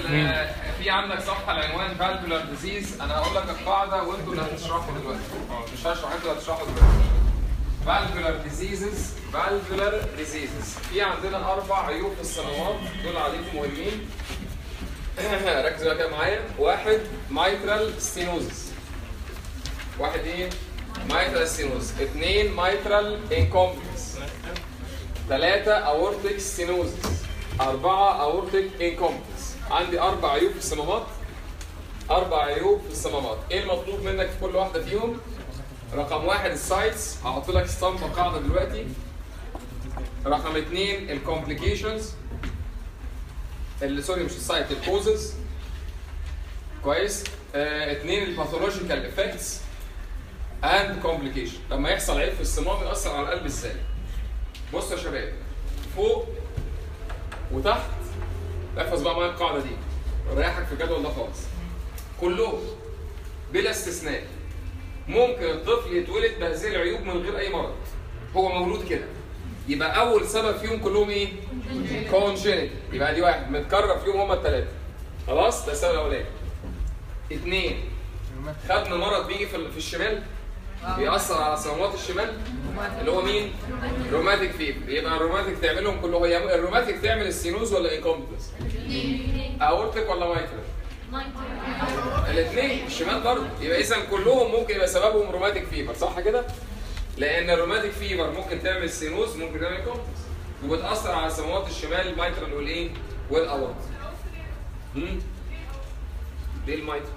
آه، في عندك صفحه العنوان فالفولار ديزيز انا هقول لك القاعده وانتوا اللي هتشرحوا دلوقتي مش هشرح انتوا اللي هتشرحوا دلوقتي فالفولار ديزيزز فالفولار ديزيزز في عندنا اربع عيوب في الصمامات دول عليكم مهمين ركزوا بقى كده معايا واحد مايترال ستينوزس واحد ايه مايترال ستينوز اثنين مايترال انكومبتنس ثلاثة اورتيك ستينوزس أربعة اورتيك انكومبتنس عندي أربع عيوب في الصمامات أربع عيوب في الصمامات إيه المطلوب منك في كل واحدة فيهم؟ رقم واحد السايتس هحط لك اسطمبة قاعدة دلوقتي رقم اثنين الكومبليكيشنز اللي سوري مش السايت الكوزز كويس آه اثنين الباثولوجيكال افكتس اند كومبليكيشن لما يحصل عيب في الصمام يأثر على القلب ازاي بصوا يا شباب فوق وتحت احفظ بقى معايا القاعده دي ريحك في الجدول ده خالص كلهم بلا استثناء ممكن الطفل يتولد بهذه العيوب من غير اي مرض هو مولود كده يبقى اول سبب فيهم كلهم ايه كونجينيت يبقى دي واحد متكرر فيهم هما الثلاثه خلاص ده السبب الاولاني اثنين خدنا مرض بيجي في في الشمال بيأثر على صمامات الشمال اللي هو مين؟ روماتيك فيبر يبقى الروماتيك تعملهم كلهم هي الروماتيك تعمل السينوز ولا انكومبتنس؟ اورتيك ولا مايترال؟ الاثنين الشمال برضه يبقى اذا كلهم ممكن يبقى سببهم روماتيك فيبر صح كده؟ لان الروماتيك فيبر ممكن تعمل سينوز ممكن تعمل انكومبتنس وبتأثر على صمامات الشمال المايترال والايه؟ والاورت. امم دي المايترال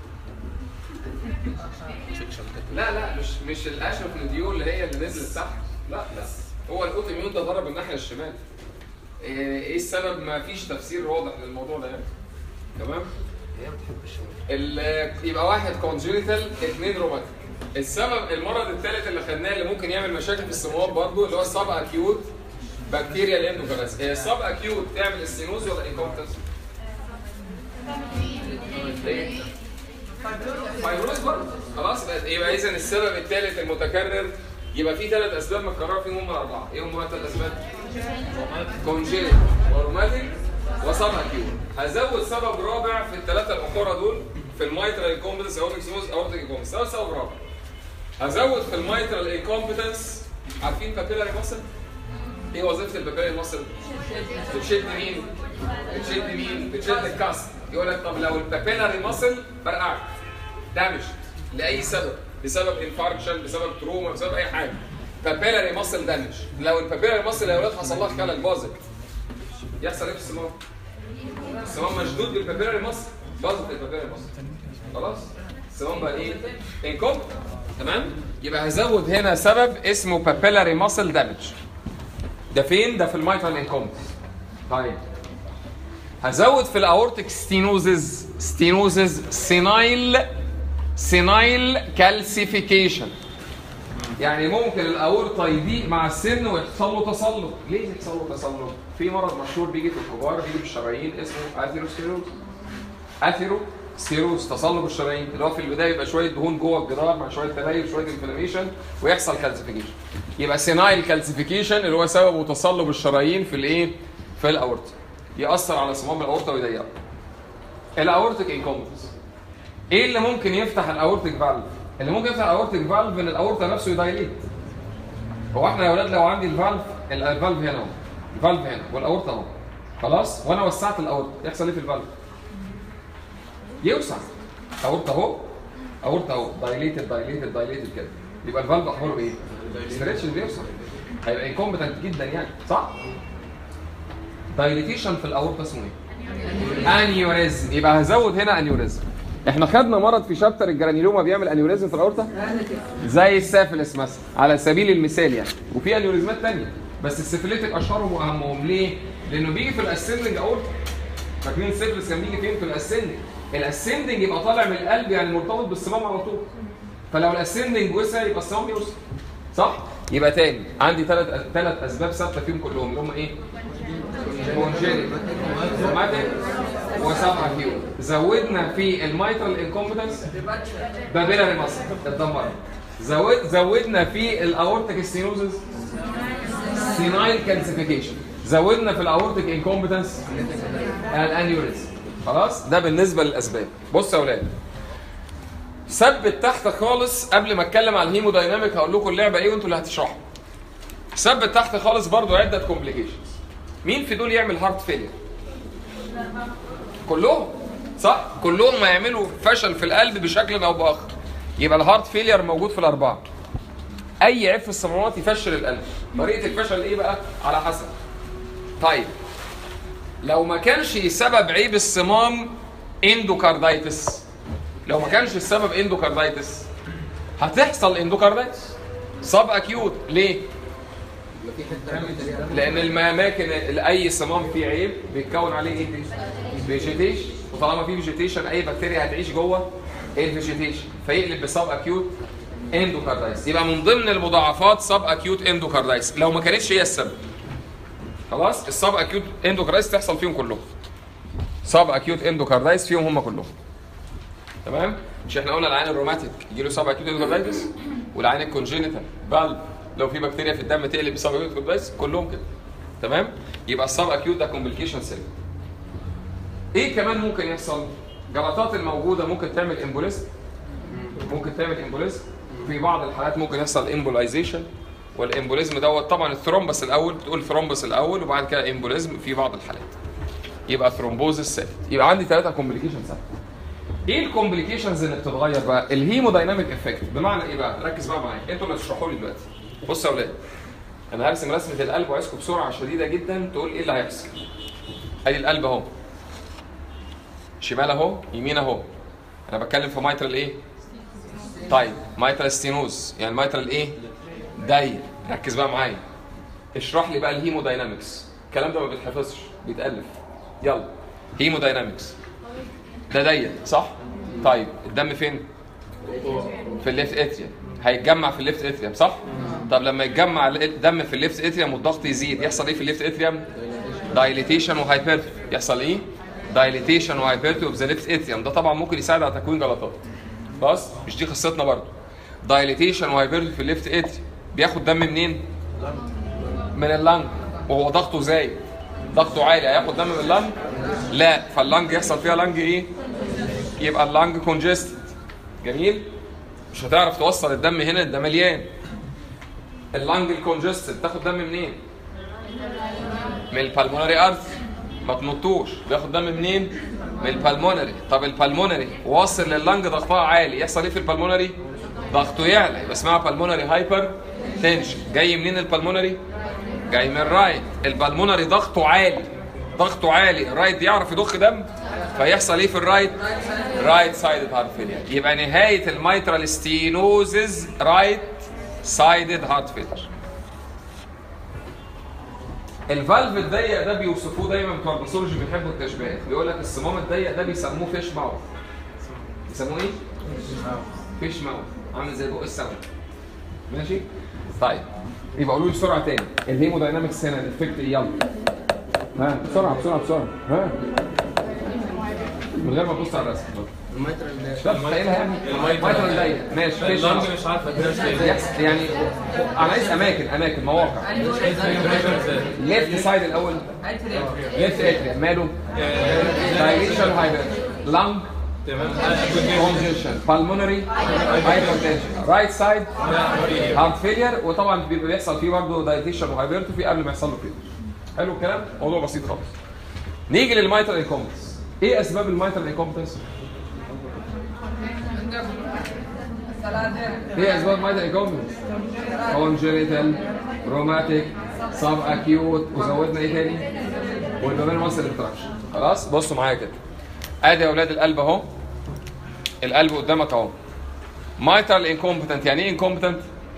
لا لا مش مش الاشرف نديول اللي هي اللي نزلت تحت لا لا هو الاوتوميون ده ضرب الناحيه الشمال ايه إيه السبب ما فيش تفسير واضح للموضوع ده يعني تمام هي بتحب الشغل ال- يبقى واحد كونجينيتال اثنين روماتيك السبب المرض الثالث اللي خدناه اللي ممكن يعمل مشاكل في الصمام برضه اللي هو السب اكيوت بكتيريا الاندوكارس هي السب اكيوت تعمل السينوز ولا انكومبتنس؟ ايه؟ فايبروز برضه خلاص يبقى يبقى اذا السبب الثالث المتكرر يبقى في ثلاث اسباب متكرره فيهم هم اربعه ايه هم الثلاث اسباب؟ كونجينيت وروماتيك وسب اكيوت هزود سبب رابع في الثلاثه الاخرى دول في المايترال انكومبتنس اورتيك سينوز اورتيك انكومبتنس ده سبب رابع هزود في المايترال انكومبتنس عارفين بابيلاري ماسل؟ ايه وظيفه البابيلاري ماسل؟ بتشد مين؟ بتشد مين؟ بتشد الكاست يقول لك طب لو البابيلاري ماسل فرقعت دامج لاي سبب بسبب انفاركشن بسبب تروما بسبب اي حاجه بابيلاري ماسل دامج لو البابيلاري ماسل يا ولاد حصل لها خلل باظت يحصل ايه في الصمام؟ الصمام مشدود بالبابيلاري ماسل باظت البابيلاري ماسل خلاص الصمام بقى ايه؟ انكم تمام؟ يبقى هزود هنا سبب اسمه بابيلاري ماسل دامج ده فين؟ ده في الميترال انكومبتنس طيب هزود في الاورتيك ستينوزز ستينوزز سينايل سينايل كالسيفيكيشن يعني ممكن الاورطه يضيق مع السن ويحصل له تصلب ليه يحصل له تصلب في مرض مشهور بيجي في الكبار بيجي في الشرايين اسمه اثيروسكليروز اثيروسكليروز تصلب الشرايين اللي هو في البدايه يبقى شويه دهون جوه الجدار مع شويه تليف شويه انفلاميشن ويحصل كالسيفيكيشن يبقى سينايل كالسيفيكيشن اللي هو سببه تصلب الشرايين في الايه في الاورطه ياثر على صمام الاورطه ويضيقها الاورتيك انكومبتنس ايه اللي ممكن يفتح الاورتيك فالف اللي ممكن يفتح الاورتيك فالف ان الاورطه نفسه يدايليت هو احنا يا اولاد لو عندي الفالف ال- الفالف هنا اهو الفالف هنا والاورطه اهو خلاص وانا وسعت الاورطه يحصل ايه في الفالف يوسع اورطه اهو اورطه اهو دايليتد دايليتد دايليتد كده يبقى الفالف اخباره ايه ستريتش بيوسع هيبقى انكومبتنت جدا يعني صح دايليتيشن في الاورطه اسمه ايه انيوريزم يبقى هزود هنا انيوريزم احنا خدنا مرض في شابتر الجرانيلوما بيعمل انيوريزم في الاورطه زي السافلس مثلا على سبيل المثال يعني وفي انيوريزمات تانية بس السيفليتك اشهرهم واهمهم ليه؟ لانه بيجي في الاسندنج اورطه فاكرين السيفلس كان بيجي فين في الاسندنج الاسندنج يبقى طالع من القلب يعني مرتبط بالصمام على طول فلو الاسندنج وسع يبقى الصمام يوسع صح؟ يبقى تاني عندي ثلاث ثلاث اسباب ثابته فيهم كلهم اللي هم ايه؟ كونجينيت روماتيك وسبعة كيو زودنا في الميترال انكومبتنس بابيلاري ماسل اتدمرت زود زودنا في الاورتيك ستينوزز سينايل كالسيفيكيشن زودنا في الاورتيك انكومبتنس الانيوريزم خلاص ده بالنسبه للاسباب بص يا اولاد ثبت تحت خالص قبل ما اتكلم على الهيمودايناميك هقول لكم اللعبه ايه وانتوا اللي هتشرحوا ثبت تحت خالص برضو عده كومبليكيشنز مين في دول يعمل هارت فيلير كلهم صح كلهم هيعملوا فشل في القلب بشكل او باخر يبقى الهارت فيلير موجود في الاربعه اي عيب في الصمامات يفشل القلب طريقه الفشل ايه بقى على حسب طيب لو ما كانش سبب عيب الصمام اندوكاردايتس لو ما كانش السبب اندوكاردايتس هتحصل اندوكاردايتس سب اكيوت ليه لان الاماكن اي صمام فيه عيب بيتكون عليه ايه فيجيتيشن وطالما في فيجيتيشن اي بكتيريا هتعيش جوه الفيجيتيشن فيقلب بسب اكيوت اندوكاردايتس يبقى من ضمن المضاعفات سب اكيوت اندوكاردايتس لو ما كانتش هي السبب خلاص السب اكيوت اندوكاردايتس تحصل فيهم كلهم سب اكيوت اندوكاردايتس فيهم هم كلهم تمام مش احنا قلنا العين الروماتيك يجي له سب اكيوت اندوكاردايتس والعين الكونجينيتال بل لو في بكتيريا في الدم تقلب بسب اكيوت اندوكاردايتس كلهم كده تمام يبقى السب اكيوت ده كومبليكيشن سيل ايه كمان ممكن يحصل جلطات الموجوده ممكن تعمل امبوليزم ممكن تعمل امبوليزم في بعض الحالات ممكن يحصل امبولايزيشن والامبوليزم دوت طبعا الثرومبس الاول تقول ثرومبس الاول وبعد كده امبوليزم في بعض الحالات يبقى ثرومبوزس ثابت يبقى عندي ثلاثه كومبليكيشن ثابت ايه الكومبليكيشنز اللي بتتغير بقى الهيمودايناميك افكت بمعنى ايه بقى ركز بقى معايا انتوا اللي تشرحوا لي دلوقتي بصوا يا اولاد انا هرسم رسمه القلب وعايزكم بسرعه شديده جدا تقول ايه اللي هيحصل ادي القلب اهو شمال اهو يمين اهو انا بتكلم في مايترال ايه طيب مايترال ستينوز يعني مايترال ايه ضيق ركز بقى معايا اشرح لي بقى الهيموداينامكس الكلام ده ما بيتحفظش بيتالف يلا هيموداينامكس ده ضيق صح طيب الدم فين في الليفت اتريم هيتجمع في الليفت اتريم صح طب لما يتجمع الدم في الليفت اتريم والضغط يزيد يحصل ايه في الليفت اتريم دايليتيشن وهايبرتي يحصل ايه دايليتيشن وهايبرتي اوف ذا ليفت اتريم ده طبعا ممكن يساعد على تكوين جلطات خلاص مش دي قصتنا برضو دايليتيشن وهايبرتي في الليفت اتريم بياخد دم منين من اللنج وهو ضغطه زايد ضغطه عالي هياخد دم من اللنج لا فاللنج يحصل فيها لنج ايه يبقى اللنج كونجستد جميل مش هتعرف توصل الدم هنا ده مليان اللنج الكونجستد تاخد دم منين من البلمونري ارث ما تنطوش بياخد دم منين من البلمونري طب البلمونري واصل لللنج ضغطها عالي يحصل ايه في البلمونري ضغطه يعلى يبقى اسمها بالمونري هايبر تنشن جاي منين البلمونري جاي من الرايت البلمونري ضغطه عالي ضغطه عالي الرايت يعرف يضخ دم فيحصل ايه في الرايت رايت سايدد هارت فيلير يبقى نهايه الميترال ستينوزز رايت سايدد هارت فيلير الفالف الضيق ده بيوصفوه دايما بتوع الباثولوجي بيحبوا التشبيهات بيقول لك الصمام الضيق ده بيسموه فيش ماوث بيسموه ايه؟ فيش ماوث عامل زي بق السمك ماشي؟ طيب يبقى قولوا لي بسرعه تاني الهيموداينامكس هنا الافكت ايه يلا ها بسرعه بسرعه بسرعه ها من غير ما تبص على الرسم لا متخيلها يعني الميترال ضيق ماشي فيش اللنج مش عارف ادرس ايه يحصل- يعني انا عايز اماكن اماكن مواقع ليفت سايد الاول ليفت اتريا ماله دايليشن هايبر لانج تمام كونجيشن بالمونري هايبرتنشن رايت سايد هارت فيلير وطبعا بيبقى بيحصل فيه برضه دايليشن وهايبرتروفي قبل ما يحصل له كده حلو الكلام موضوع بسيط خالص نيجي للمايترال انكومبتنس ايه اسباب المايترال انكومبتنس ايه اسباب المايترال انكومبتنس كونجينيتال روماتيك سب اكيوت وزودنا ايه تاني والبابين ماسل انتراكشن خلاص بصوا معايا كده ادي يا اولاد القلب اهو القلب قدامك اهو مايترال انكومبتنت يعني ايه انكومبتنت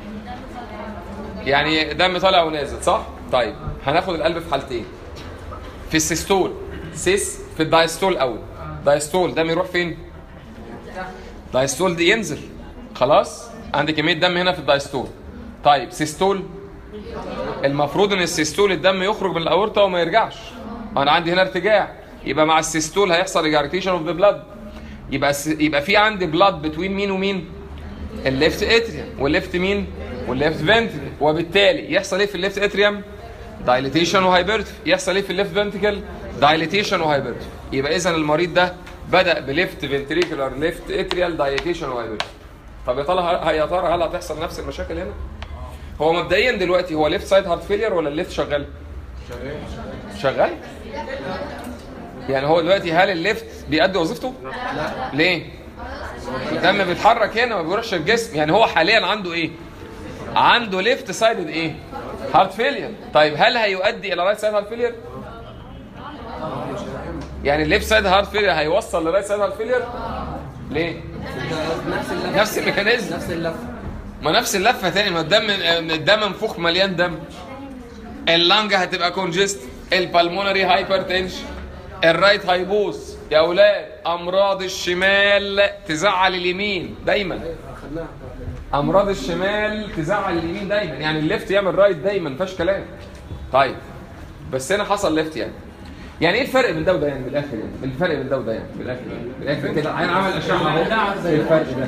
يعني دم طالع ونازل صح طيب هناخد القلب في حالتين في السيستول سيس في الدايستول الاول دايستول دم يروح فين دايستول دي ينزل خلاص عندي كميه دم هنا في الدايستول طيب سيستول المفروض ان السيستول الدم يخرج من الاورطه وما يرجعش انا عندي هنا ارتجاع يبقى مع السيستول هيحصل ريجارتيشن اوف ذا بلاد يبقى الس- يبقى في عندي بلاد بتوين مين ومين الليفت اتريوم والليفت مين والليفت فنتريكل وبالتالي يحصل ايه في الليفت اتريوم دايليتيشن وهايبرتي يحصل ايه في الليفت فنتريكل دايليتيشن وهايبرتروفي يبقى اذا المريض ده بدا بليفت فنتريكولار ليفت اتريال دايليتيشن وهايبرتروفي طب يا ترى هل يا ترى هل هتحصل نفس المشاكل هنا؟ هو مبدئيا دلوقتي هو ليفت سايد هارت فيلير ولا الليفت شغال؟ شغال؟ يعني هو دلوقتي هل الليفت بيأدي وظيفته؟ لا ليه؟ الدم بيتحرك هنا ما بيروحش الجسم يعني هو حاليا عنده ايه؟ عنده ليفت سايدد ايه؟ هارت فيلير طيب هل هيؤدي الى رايت سايد هارت فيلير؟ يعني الليفت سايد هارت فيلير هيوصل لرايت سايد هارت فيلير؟ ليه؟ نفس اللفه نفس الميكانيزم نفس اللفه ما نفس اللفه تاني ما الدم الدم منفوخ مليان دم اللنج هتبقى كونجست البلمونري هايبرتنشن الرايت هيبوظ يا اولاد امراض الشمال تزعل اليمين دايما خدناها امراض الشمال تزعل اليمين دايما يعني الليفت يعمل رايت دايما ما فيهاش كلام طيب بس هنا حصل ليفت يعني يعني ايه الفرق بين ده وده يعني بالاخر يعني الفرق بين ده وده يعني بالاخر يعني بالاخر كده عين عمل اشعه اهو ايه الفرق ده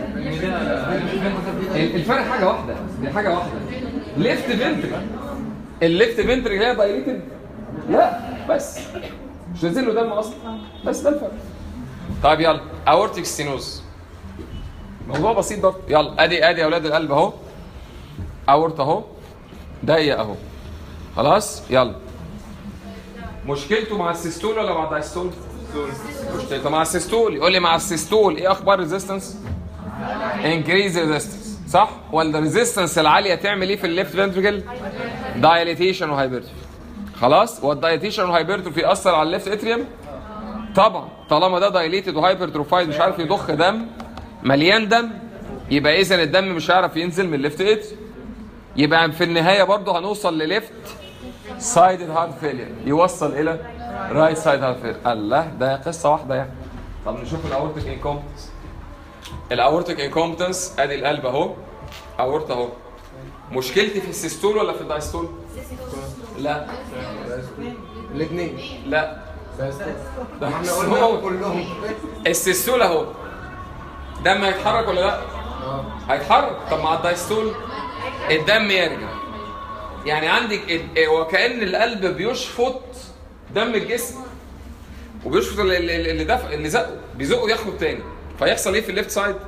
الفرق حاجه واحده دي حاجه واحده ليفت فنتري الليفت فنتري هي دايليتد لا بس مش نازل له دم اصلا بس ده الفرق طيب يلا اورتيك ستينوز موضوع بسيط برضه يلا ادي ادي يا اولاد القلب اهو اورت اهو ضيق اهو خلاص يلا مشكلته مع السيستول ولا مع الدايستول؟ مشكلته مع السيستول يقول لي مع السيستول ايه اخبار ريزيستنس؟ انكريز ريزيستنس صح؟ ولا الريزيستنس العاليه تعمل ايه في الليفت فنتريكل؟ دايليتيشن وهايبرتروفي خلاص؟ والدايليتيشن وهايبرتروفي اثر على الليفت اتريوم؟ طبعا طالما ده دايليتد وهايبرتروفايد مش عارف يضخ دم مليان دم يبقى اذا الدم مش هيعرف ينزل من الليفت اتريوم يبقى في النهايه برضه هنوصل لليفت سايدد هارت فيلير يوصل الى رايت سايد هارت فيلير الله ده قصه واحده يعني طب نشوف الاورتيك انكومبتنس الاورتيك انكومبتنس ادي القلب اهو اورت اهو مشكلتي في السيستول ولا في الدايستول لا الاثنين لا بس ده احنا السيستول. قلنا كلهم السيستول اهو دم هيتحرك ولا لا اه هيتحرك طب مع الدايستول الدم يرجع يعني عندك ال- وكأن القلب بيشفط دم الجسم وبيشفط اللي, اللي اللي دفع اللي زقه بيزقه ياخده تاني فيحصل ايه في الليفت سايد؟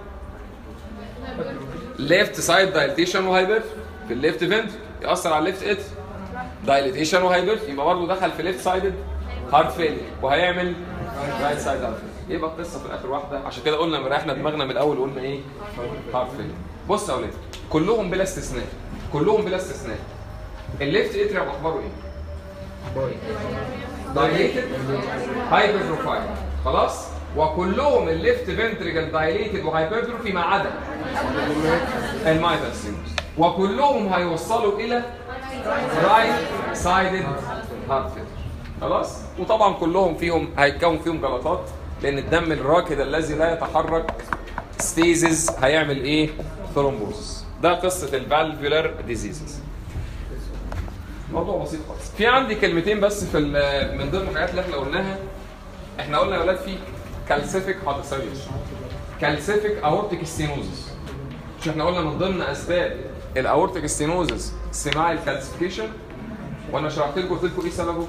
ليفت سايد دايليتيشن وهايبر في الليفت فنت يأثر على الليفت ات دايليتيشن وهايبر يبقى برضه دخل في ليفت سايدد هارت فيلير وهيعمل رايت سايد هارت فيلير يبقى القصه في الاخر واحده عشان كده قلنا مريحنا دماغنا من الاول وقلنا ايه؟ هارت فيلير بص يا اولاد كلهم بلا استثناء كلهم بلا استثناء الليفت اتريم اخباره ايه؟ دايليتد هايبرتروفايد خلاص وكلهم الليفت فنتريكال دايليتد وهايبرتروفي ما عدا المايتال سينوس وكلهم هيوصلوا الى رايت سايدد هارت فيلر خلاص وطبعا كلهم فيهم هيتكون فيهم جلطات لان الدم الراكد الذي لا يتحرك ستيزز هيعمل ايه ثرومبوز ده قصه الفالفولار ديزيزز موضوع بسيط خالص في عندي كلمتين بس في ال- من ضمن الحاجات اللي احنا قلناها احنا قلنا يا اولاد في كالسيفيك هارتسايتس كالسيفيك اورتيك ستينوزس مش احنا قلنا من ضمن اسباب الاورتيك ستينوزس سينايل كالسيفيكيشن وانا شرحت لكم قلت لكم ايه سببه؟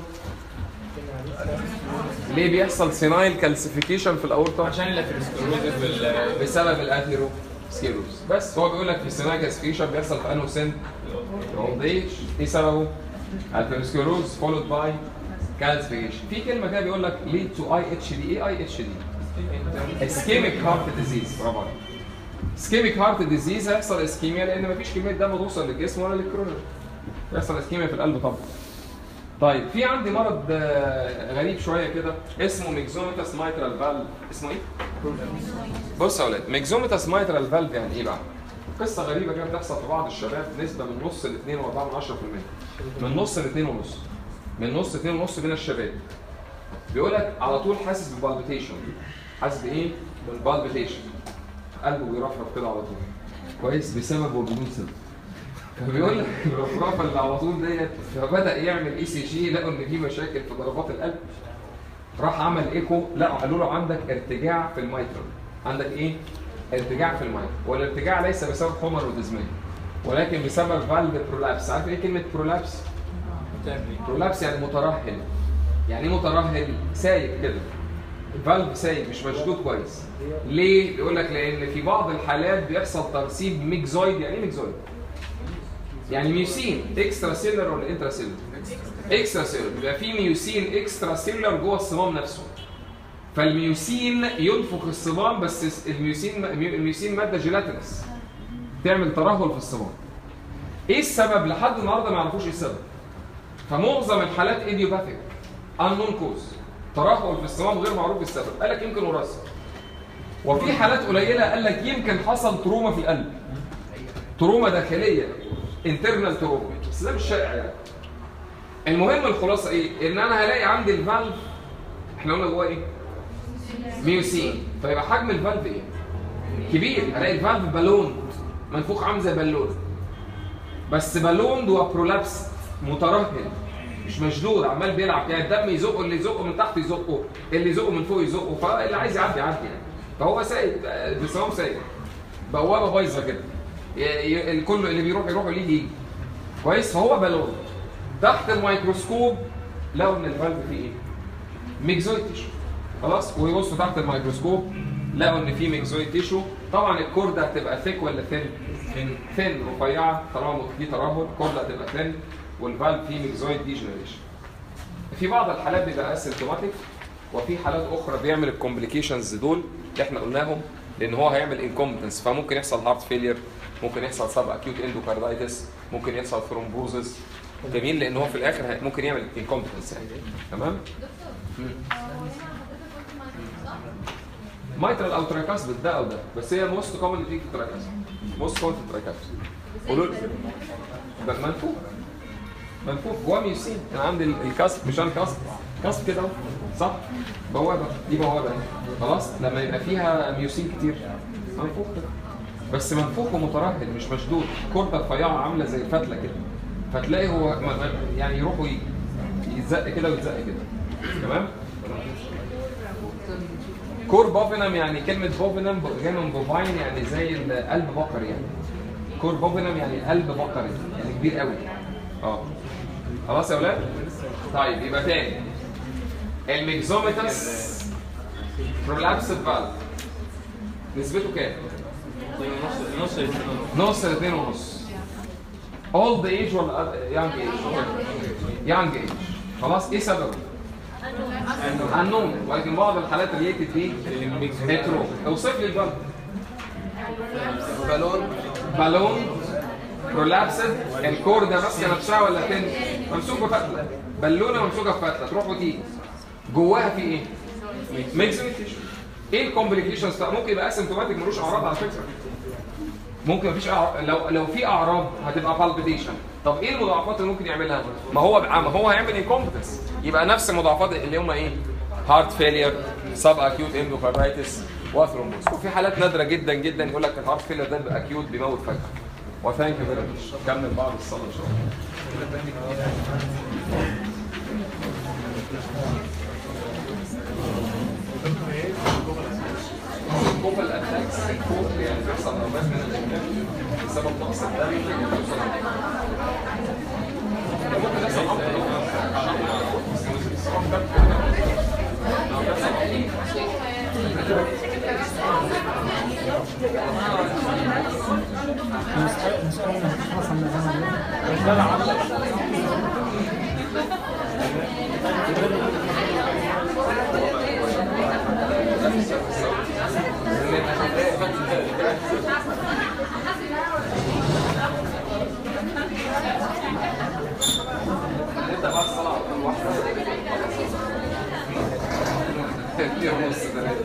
ليه بيحصل سينايل كالسيفيكيشن في الاورطه؟ عشان الاتروسكلروزس وال بسبب الاثيرو سكيروز بس هو بيقول لك في سينايل كالسيفيكيشن بيحصل في انه سن اولد ايج ايه سببه؟ اثيروسكلروز فولود باي كالسيفيكيشن في كلمه كده بيقول لك ليد تو اي اتش دي ايه اي اتش دي؟ اسكيميك هارت ديزيز برافو عليك اسكيميك هارت ديزيز هيحصل اسكيميا لان مفيش كميه دم توصل للجسم ولا للكرونر يحصل اسكيميا في القلب طبعا طيب في عندي مرض آه، غريب شويه كده اسمه ميكزوميتاس مايترال فالف اسمه ايه؟ بص يا اولاد ميكزوميتاس مايترال فالف يعني ايه بقى؟ قصه غريبه كده بتحصل في بعض الشباب نسبه من نص ل 2.4% من نص ل 2.5 من نص ل 2.5 من الشباب بيقول لك على طول حاسس ببالبيتيشن حاسس بايه؟ بالبالبيتيشن قلبه بيرفرف كده على طول كويس بسبب وبدون سبب فبيقول لك الرفرفه اللي على طول ديت فبدا يعمل اي سي جي لقوا ان في مشاكل في ضربات القلب راح عمل ايكو لقوا قالوا له عندك ارتجاع في الميترال عندك ايه؟ ارتجاع في الميترال والارتجاع ليس بسبب حمى روتيزميه ولكن بسبب فالف برولابس عارف ايه كلمه برولابس؟ برولابس يعني مترهل يعني ايه مترهل سايب كده الفالف سايب مش مشدود كويس ليه بيقول لك لان في بعض الحالات بيحصل ترسيب ميكزويد يعني ايه ميكزويد يعني ميوسين اكسترا سيلر ولا انترا سيلر اكسترا سيلر بيبقى في ميوسين اكسترا سيلر جوه الصمام نفسه فالميوسين ينفخ الصمام بس الميوسين الميوسين ماده جيلاتينس تعمل ترهل في الصمام ايه السبب لحد النهارده ما يعرفوش ايه السبب فمعظم الحالات ايديوباثيك انون كوز ترهل في الصمام غير معروف السبب قال لك يمكن وراثه وفي حالات قليله قال لك يمكن حصل تروما في القلب تروما داخليه انترنال تروما بس ده مش شائع يعني المهم الخلاصه ايه ان انا هلاقي عندي الفالف احنا قلنا جواه ايه ميوسين فيبقى حجم الفالف ايه كبير الاقي الفالف بالون منفوخ عامل زي بالون بس بالون وبرولابس مترهل مش مشدود عمال بيلعب يعني الدم يزقه اللي يزقه من تحت يزقه اللي يزقه من فوق يزقه فاللي عايز يعدي يعدي يعني فهو سايب بصمام سايب بوابه بايظه كده ي- ي- الكل اللي بيروح يروح واللي يجي يجي كويس فهو بالون تحت الميكروسكوب لقوا ان الفالف فيه ايه؟ ميكزويد تيشو خلاص ويبصوا تحت الميكروسكوب لقوا ان في ميكزويد تيشو طبعا الكورد هتبقى ثيك ولا ثين؟ ثين رفيعه طالما في ترهل الكورد هتبقى ثين والفالف فيه ميكزويد ديجنريشن في بعض الحالات بيبقى اسيمتوماتيك وفي حالات اخرى بيعمل الكومبليكيشنز دول اللي احنا قلناهم لان هو هيعمل انكومبتنس فممكن يحصل هارت فيلير ممكن يحصل سب اكيوت اندوكاردايتس ممكن يحصل ثرومبوزس جميل لان هو في الاخر هي- ممكن يعمل انكومبتنس يعني تمام مايترال او ترايكاسبيد ده او ده بس هي موست كومن في الترايكاسبيد موست كومن في الترايكاسبيد قولوا لي ده منفوخ منفوخ جواه ميوسين انا عندي ال- الكاسب مش انا كاسب كاسب كده اهو صح بوابه دي بوابه اهي خلاص لما يبقى فيها ميوسين كتير منفوخ كده بس منفوخ ومترهل مش مشدود كرده رفيعه عامله زي الفتله كده فتلاقي هو م- م- يعني يروحوا ي- يتزق كده ويتزق كده تمام كور بوفينم يعني كلمة بوفينم جاية من بوفاين يعني زي القلب بقري يعني كور بوفينم يعني قلب بقري يعني كبير قوي اه خلاص يا اولاد طيب يبقى تاني الميكزوميتاس برولابس فالف نسبته كام؟ نص نص نص لاثنين ونص اولد ايج ولا يانج ايج؟ يانج ايج خلاص ايه سببه؟ انون ولكن بعض الحالات اللي يكتب فيه هيترو اوصف لي البلد بالون بالون برولابسد الكور ده ماسكه نفسها ولا تن ممسوك بفتله بالونه ممسوكه بفتله تروح وتيجي جواها في ايه؟ ميكسيميك تيشو ايه الكومبليكيشنز ممكن يبقى اسيمتوماتيك ملوش اعراض على فكره ممكن مفيش أعراض لو لو في اعراض هتبقى بالبيتيشن طب ايه المضاعفات اللي ممكن يعملها ما هو ما هو هيعمل انكومبتنس يبقى نفس المضاعفات اللي هم ايه هارت فيلير سب اكيوت اندوكاردايتس وثرومبوز وفي حالات نادره جدا جدا يقول لك الهارت فيلير ده بيبقى اكيوت بيموت فجاه وثانك يو فيري ماتش كمل بعد الصلاه ان شاء الله الكوبل اتاكس الكوب يعني بيحصل نوبات من الدماغ بسبب نقص الدم اللي بيوصل ممكن يحصل امر نبدا بعد الصلاه على طول واحده كتير ونص ثلاثه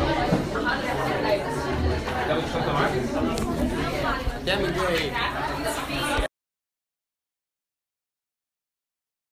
تاخد الشنطه معاك تعمل بيها ايه؟